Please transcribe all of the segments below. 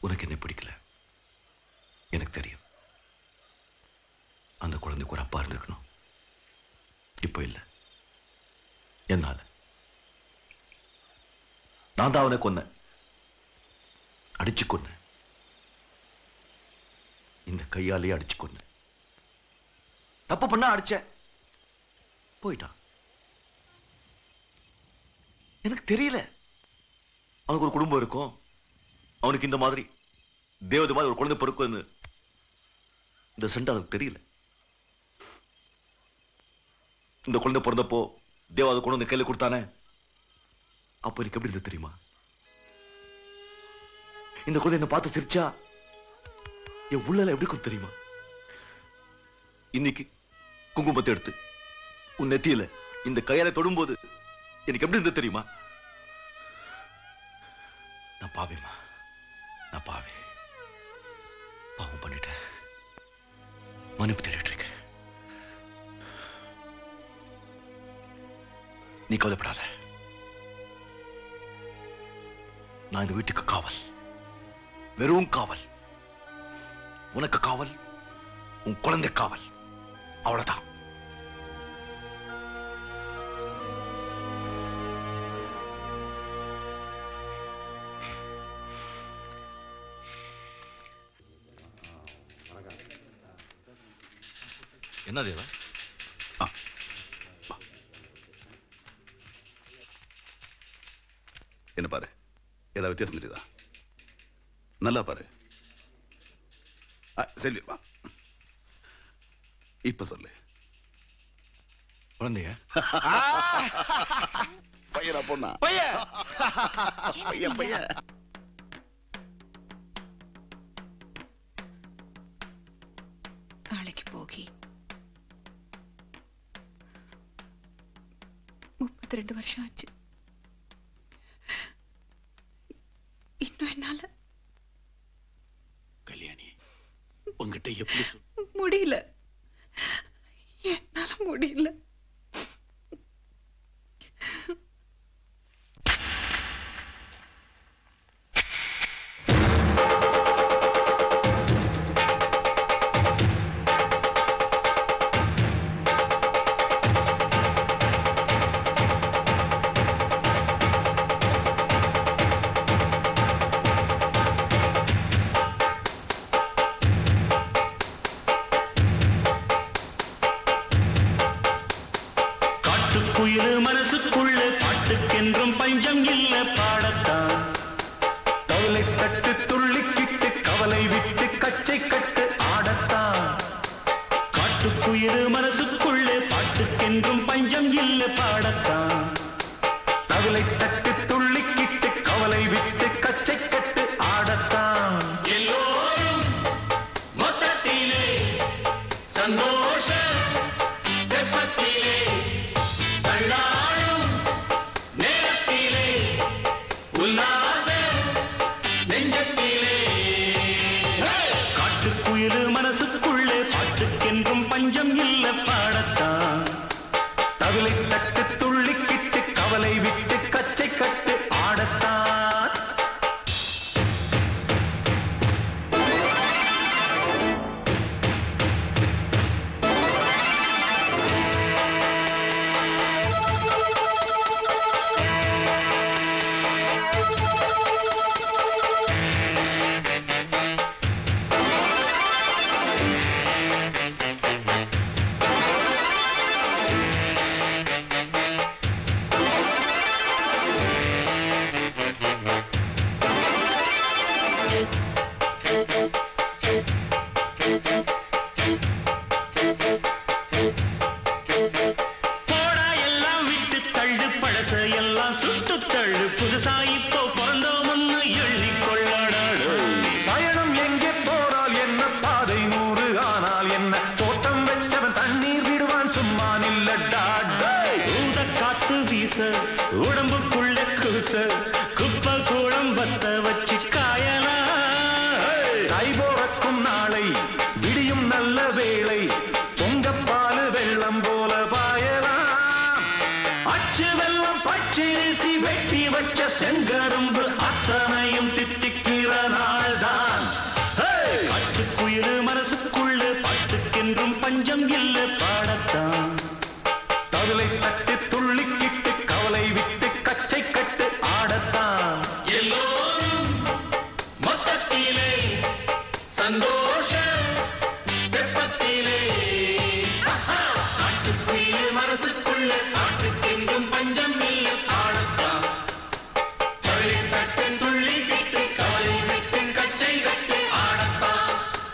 உனக்கு என்ன பிடிக்கல எனக்கு தெரியும் அந்த குழந்தைக்கு ஒரு அப்பா இருந்திருக்கணும் இப்போ இல்லை என்னால நான் தான் அவனை கொன்னேன் அடிச்சு கொன்னேன் இந்த கையாலேயே அடிச்சு கொன்னேன் தப்பு பண்ணா அடிச்சேன் போயிட்டான் எனக்கு தெரியல அவனுக்கு ஒரு குடும்பம் இருக்கும் அவனுக்கு இந்த மாதிரி தேவதை மாதிரி ஒரு குழந்தை பிறக்கும்னு இந்த சண்டை அவனுக்கு தெரியல இந்த குழந்தை பிறந்தப்போ தேவா அதை கொண்டு வந்து கையில கொடுத்தானே அப்போ எனக்கு எப்படி இருந்தது தெரியுமா இந்த குழந்தை என்ன பார்த்து சிரிச்சா என் உள்ளல எப்படி இருக்கும் தெரியுமா இன்னைக்கு குங்குமத்தை எடுத்து உன் நெத்தியில இந்த கையால தொடும்போது எனக்கு எப்படி இருந்தது தெரியுமா நான் பாவிமா நான் பாவி பாவம் பண்ணிட்டேன் மன்னிப்பு தேடிட்டு இருக்கேன் நீ கவலைப்படாத நான் இந்த வீட்டுக்கு காவல் வெறும் காவல் உனக்கு காவல் உன் குழந்தை காவல் அவ்வளவுதான் என்ன தேவா என்ன பாரு ஏதாவது வித்தியாசம் தெரியுதா நல்லா பாரு ஆ, செல்வி வா இப்ப சொல்லு குழந்தைய பையனா பொண்ணா பையன் பையன் பையன் நாளைக்கு போகி முப்பத்தி ரெண்டு வருஷம் ஆச்சு இன்னும் என்னால கல்யாணி உங்ககிட்ட எப்படி சொல் முடியல என்னால முடியல காட்டுக்குயில் மனசுக்குள்ள பாட்டுக்கென்றும் பஞ்சம் இல்ல பாடத்தான் கவலை தட்டு துள்ளிக்கிட்டு கவலை விட்டு கச்சை கட்டு ஆடத்தான் காட்டுக்குயில் மனசுக்குள்ள பாட்டுக்கென்றும் பஞ்சம் இல்ல பாடத்தான் கவலை தட்டு துள்ளிக்கிட்டு கவலை விட்டு கச்சை கட்டு ஆடத்தான் எல்லோரும் மொத்தத்திலே சந்தோஷ தெப்பத்திலே தள்ளாடும் நேரத்திலே உல்லாச நெஞ்சத்திலே காட்டுக்குயில் மனசுக்குள்ளே பாட்டுக்கென்றும் பஞ்சம் இல்ல பாடத்தான் தவிலை தட்டு துள்ளிக்கிட்டு கவலை விட்டு கச்சை கட்டு ஆடத்தான் போடா எல்லாம் விட்டு தள்ளு பழச எல்லாம் சுட்டு தள்ளு புதுசா இப்போ பிறந்தோம்னு எள்ளி கொள்ளாடாடு பயணம் எங்கே போனால் என்ன பாதை நூறு ஆனால் என்ன தோட்டம் வச்சவன் தண்ணீர் விடுவான் சும்மா நில்லடா ஊத காத்து வீச உடம்புக்குள்ள கூச குப்பை கூடம் பத்த வச்சு காயலாம் கை போறக்கும் நாளை விடியும் நல்ல வேளை பொங்கப்பாலு வெள்ளம் போல பாயலாம் அச்சு வெள்ளம் பச்சரிசி வெட்டி வச்ச செங்கரும்பு அத்தனையும் தித்திக்கு பிறக்கிற நாள்தான் காட்டுக்குயிரு மனசுக்குள்ள பாட்டுக்கென்றும் பஞ்சம் இல்ல பாடத்தான் தவிலை தட்டு துள்ளிக்கிட்டு கவலை விட்டு கச்சை கட்டு ஆடத்தான் எல்லோரும் மொத்தத்திலே சந்தோஷ வெப்பத்திலே காட்டுக்குயிரு மனசுக்குள்ள பாட்டுக்கென்றும் பஞ்சம் இல்ல பாடத்தான் தவிலை தட்டு துள்ளிக்கிட்டு கவலை விட்டு கச்சை கட்டு ஆடத்தான்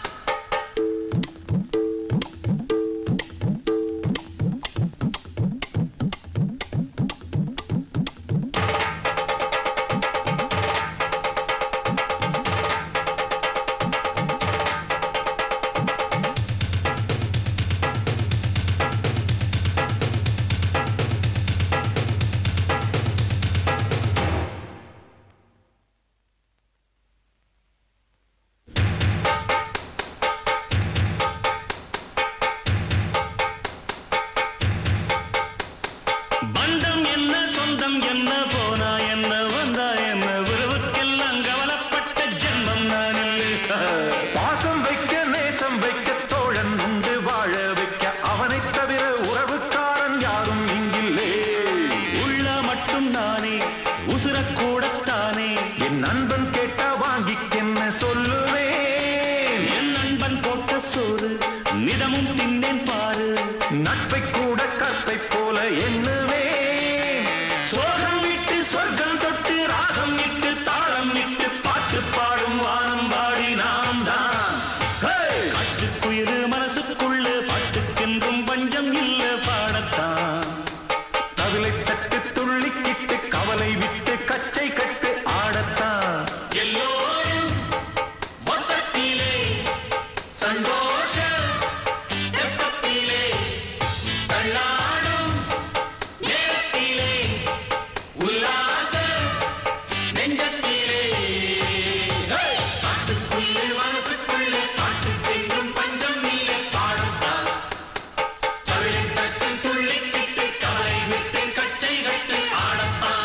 பந்தம் என்ன சொந்தம் என்ன போனா என்ன வந்தா என்ன உறவுக்கெல்லாம் கவலைப்பட்ட ஜென்மம் நான் இல்லை பாசம் வைக்க நேசம் வைக்க தோழன் உண்டு வாழ வைக்க அவனைத் தவிர உறவுக்காரன் யாரும் இங்கில்லே உள்ள மட்டும் நானே உசுரக்கூடத்தானே என் நண்பன் கேட்டா வாங்கிக்கென்ன சொல்லுவேன் என் நண்பன் போட்ட சோறு நிதமும் தின்னேன் பாரு நட்பை கூட கற்பை போல எண்ணுவேன் சோகம் விட்டு சொர்க்கம் தொட்டு ராகம் விட்டு தாளம் விட்டு பாட்டு பாடும் வானம் பாடி நாம் தான் காட்டுக்குயிரு மனசுக்குள்ள பாட்டுக்கென்றும் பஞ்சம் இல்ல பாடத்தான் தவிலை தட்டு துள்ளிக்கிட்டு கவலை விட்டு கச்சை கட்டு ஆடத்தான் எல்லோரும் மொத்தத்திலே சந்தோஷ வெப்பத்திலே தள்ளாடும் நேரத்திலே உல்லாச நெஞ்சத்திலே காட்டுக்குள்ளே மனசுக்குள்ளே காட்டுக்கென்றும் பஞ்சம் இல்லை பாடத்தான் கவிழை தட்டு துள்ளிக்கிட்டு கவலை விட்டு கச்சை கட்டு ஆடத்தான்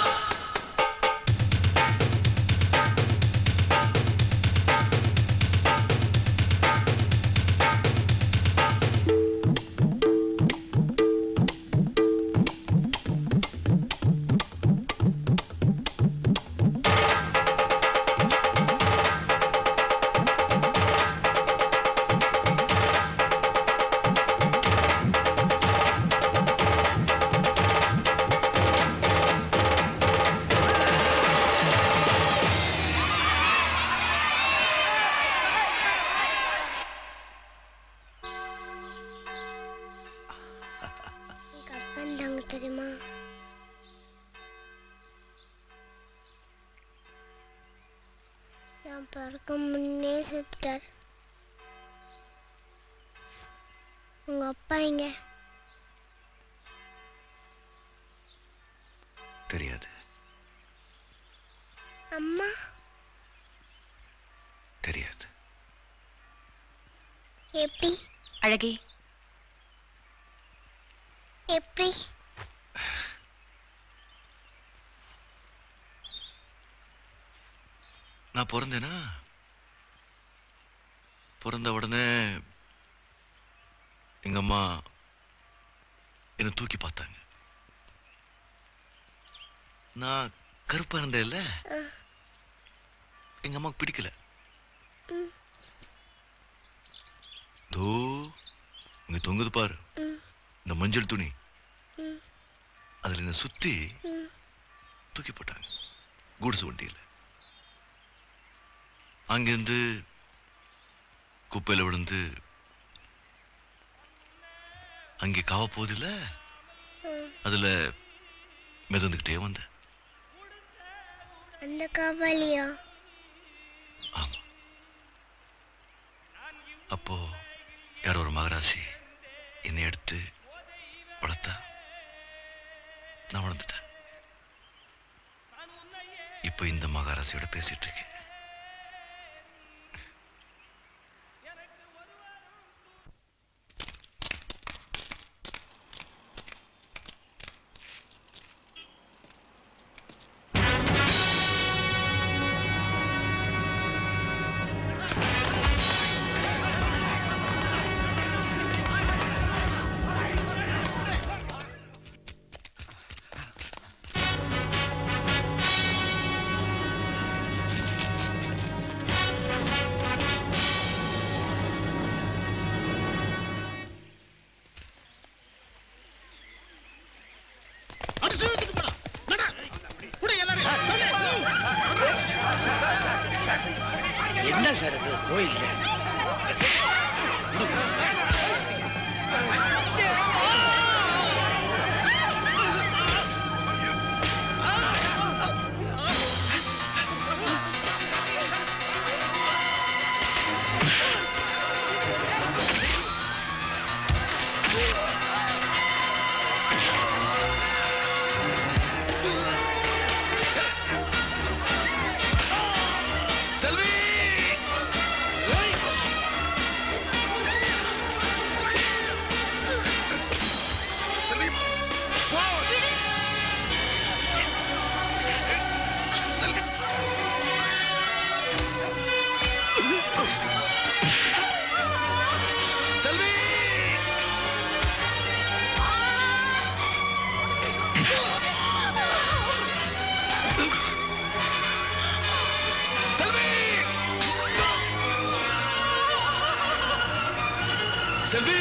எங்க அப்பா இருந்தாங்க தெரியுமா நான் பிறக்க முன்னே செத்துட்டார் உங்க அப்பா எங்க தெரியாது அம்மா தெரியாது எப்படி அழகே எப்படி நான் பிறந்தேனா பிறந்த உடனே எங்க அம்மா என்னை தூக்கி பார்த்தாங்க நான் கருப்பா இருந்தேன் இல்ல எங்க அம்மாக்கு பிடிக்கல தோ இங்க தொங்குது பாரு இந்த மஞ்சள் துணி அதுல என்ன சுத்தி தூக்கி போட்டாங்க கூடுசு வண்டியில அங்கிருந்து குப்பையில விழுந்து அங்கே காவ போகுதுல்ல அதுல மிதந்துக்கிட்டே வந்தேன் அந்த காவாலியா ஆமா அப்போ யாரோ ஒரு மகராசி என்னை எடுத்து வளர்த்தா நான் வளர்ந்துட்டேன் இப்போ இந்த மகாராசியோட பேசிட்டு இருக்கேன் என்ன சார் இது கோயில் செல்வி செல்வி போ. செல்வி. செல்வி செல்வி செல்வி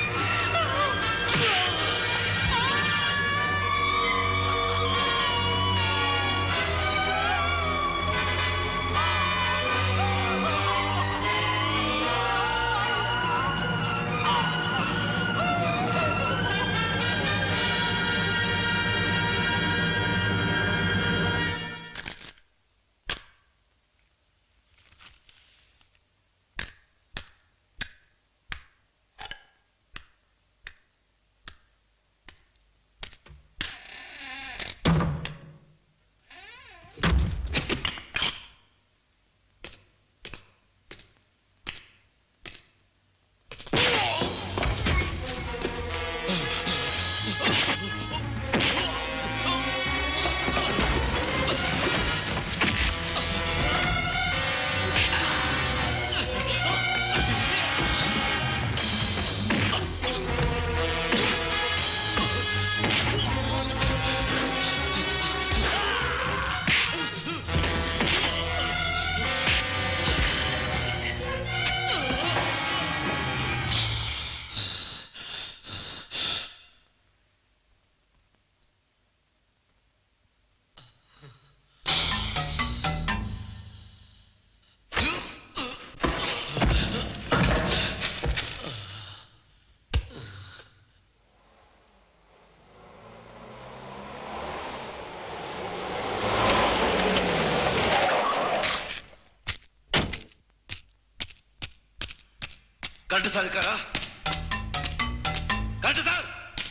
கரெக்ட் சார் இருக்காரா correct sir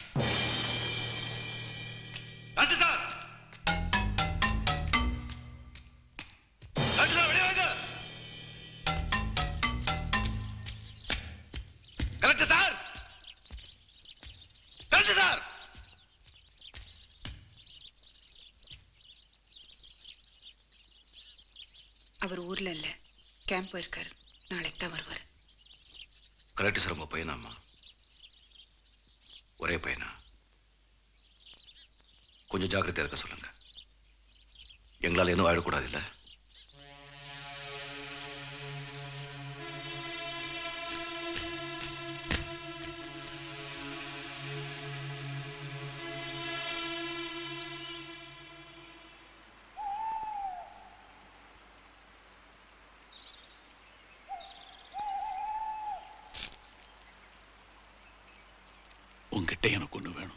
correct sir correct sir வெளியே வாங்க கரெக்ட் சார் கரெக்ட் சார் அவர் ஊர்ல இல்ல கேம்ப் போயிருக்காரு நாளைக்கு தான் வருவார் கரெக்ட் சார் உங்க பையனாம்மா ஒரே பையனா கொஞ்சம் ஜாக்கிரதையா இருக்க சொல்லுங்க எங்களால் எதுவும் ஆயிடக்கூடாது இல்ல உங்ககிட்ட எனக்கு ஒண்ணு வேணும்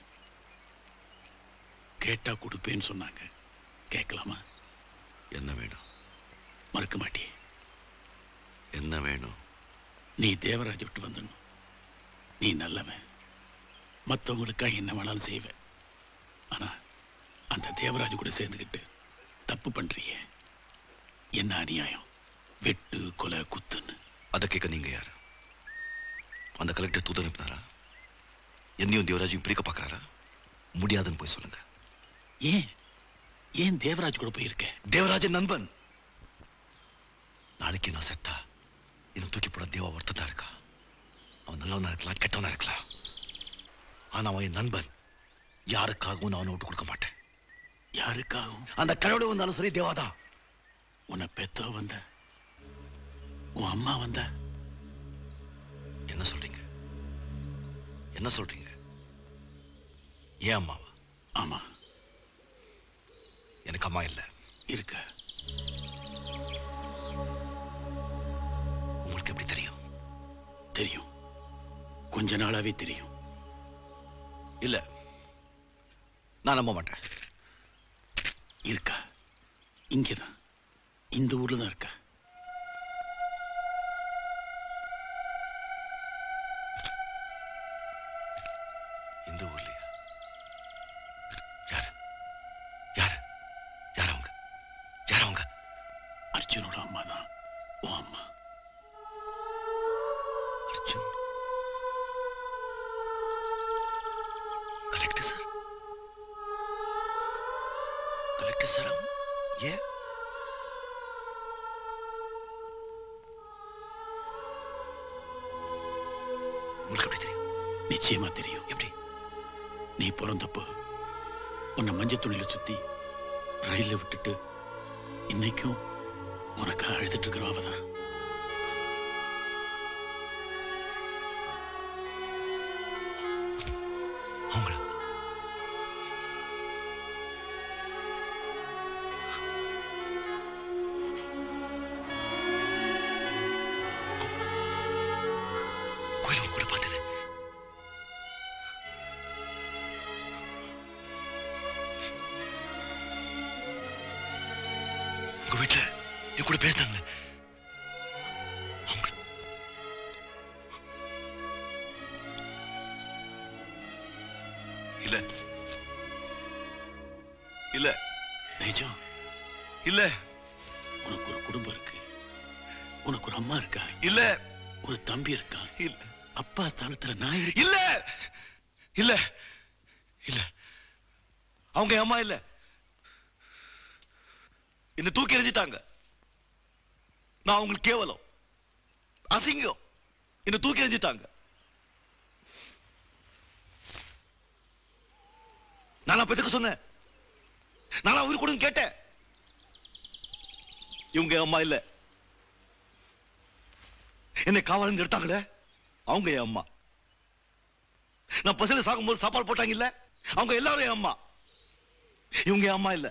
கேட்டா கொடுப்பேன்னு சொன்னாங்க கேட்கலாமா என்ன வேணும் மறுக்க மாட்டியே என்ன வேணும் நீ தேவராஜ் விட்டு வந்துடணும் நீ நல்லவன் மற்றவங்களுக்காக என்ன வேணாலும் செய்வ ஆனா அந்த தேவராஜ் கூட சேர்ந்துக்கிட்டு தப்பு பண்றியே என்ன அநியாயம் வெட்டு கொலை குத்துன்னு அதை கேட்க நீங்க யாரு அந்த கலெக்டர் தூது அனுப்பினாரா என்னையும் தேவராஜையும் பிரிக்க பார்க்கறாரா முடியாதுன்னு போய் சொல்லுங்க ஏன் ஏன் தேவராஜ் கூட போயிருக்க தேவராஜன் நண்பன் நாளைக்கு நான் செத்தா இன்னும் தூக்கி போட தேவா ஒருத்தன் தான் இருக்கா அவன் நல்லவனா இருக்கலாம் கெட்டவனா இருக்கலாம் ஆனா அவன் என் நண்பன் யாருக்காகவும் நான் அவனை விட்டு கொடுக்க மாட்டேன் யாருக்காகவும் அந்த கடவுள் வந்தாலும் சரி தேவாதான் உன்னை பெத்தோ வந்த உன் அம்மா வந்த என்ன சொல்றீங்க என்ன சொல்றீங்க ஏன் அம்மாவா ஆமா எனக்கு அம்மா இல்லை இருக்க கொஞ்ச நாளாவே தெரியும் இல்ல நான் நம்ப மாட்டேன் இருக்கா இங்கதான் இந்த ஊர்ல தான் இருக்கா இந்த ஊர்லயா யாரு யாரு யார் அவங்க யார் அவங்க அர்ஜுனோட அம்மா தான் உன் அம்மா Arjun collector sir collector sir அவங்க ஏன் உங்களுக்கு எப்படி தெரியும் நிச்சயமா தெரியும் எப்படி நீ பிறந்தப்போ உன்னை மஞ்சள் துணியில சுத்தி ரயில்ல விட்டுட்டு இன்னைக்கும் உனக்கு அழுதுட்டு இருக்கிற அவதான் அவங்கள கோயில் கூட பார்த்தேன் உங்க வீட்டுல என் கூட பேசினாங்களே அவங்க இல்ல இல்ல நிஜம் இல்ல உனக்கு ஒரு குடும்பம் இருக்கு உனக்கு ஒரு அம்மா இருக்கா இல்ல ஒரு தம்பி இருக்கான் இல்ல அப்பா ஸ்தானத்துல நான் இருக்கேன் இல்ல இல்ல இல்ல அவங்க என் அம்மா இல்ல என்ன தூக்கி எறிஞ்சிட்டாங்க நான் அவங்களுக்கு கேவலம் அசிங்கம் என்ன தூக்கி எறிஞ்சிட்டாங்க நான் அப்ப எதுக்கு சொன்னேன் நான் உயிர் கொடுங்க கேட்டேன் இவங்க என் அம்மா இல்ல என்னை காவலங்க எடுத்தாங்களே அவங்க என் அம்மா நான் பசங்க சாகும்போது சாப்பாடு போட்டாங்க இல்ல அவங்க எல்லாரும் என் அம்மா இவங்க என் அம்மா இல்ல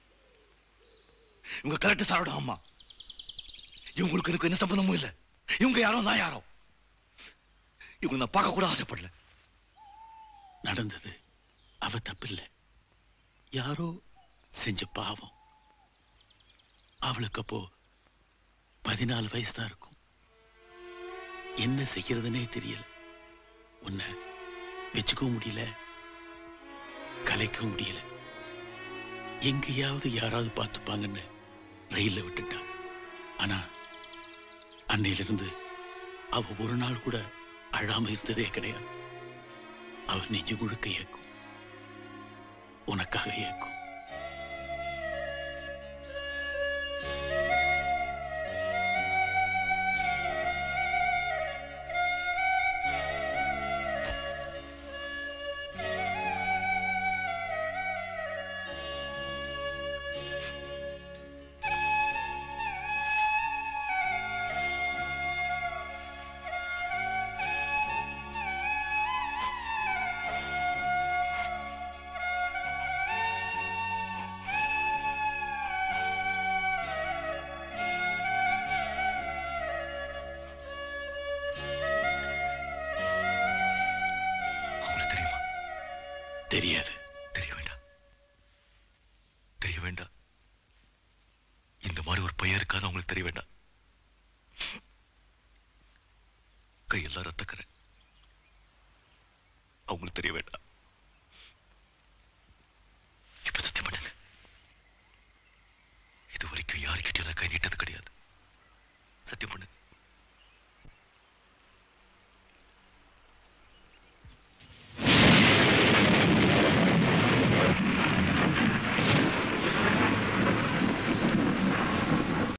இவங்க கரெக்ட் சாரோட அம்மா இவங்களுக்கு எனக்கு என்ன சம்பந்தமும் இல்ல இவங்க யாரோ நான் யாரோ இவங்க நான் பார்க்க கூட ஆசைப்படல நடந்தது அவ தப்பில்லை யாரோ செஞ்ச பாவம் அவளுக்கு அப்போ பதினாலு வயசு தான் இருக்கும் என்ன செய்யறதுனே தெரியல உன்னை வச்சுக்கவும் முடியல கலைக்கவும் முடியல எங்கேயாவது யாராவது பார்த்துப்பாங்கன்னு ரயில்ல விட்டுட்டா ஆனா அன்னையிலிருந்து அவ ஒரு நாள் கூட அழாம இருந்ததே கிடையாது அவ நெஞ்சு முழுக்க ஏக்கும் உனக்காக ஏக்கும் அவங்களுக்கு தெரியுமா தெரியாது தெரிய வேண்டாம் தெரிய வேண்டாம் இந்த மாதிரி ஒரு பையன் இருக்கான்னு அவங்களுக்கு தெரிய வேண்டாம் கையெல்லாம் ரத்தக்கரை அவங்களுக்கு தெரிய வேண்டாம் இப்ப சத்தியம் பண்ணுங்க இது வரைக்கும் யாருக்கிட்டையும் நான் கை நீட்டது கிடையாது சத்தியம் பண்ணுங்க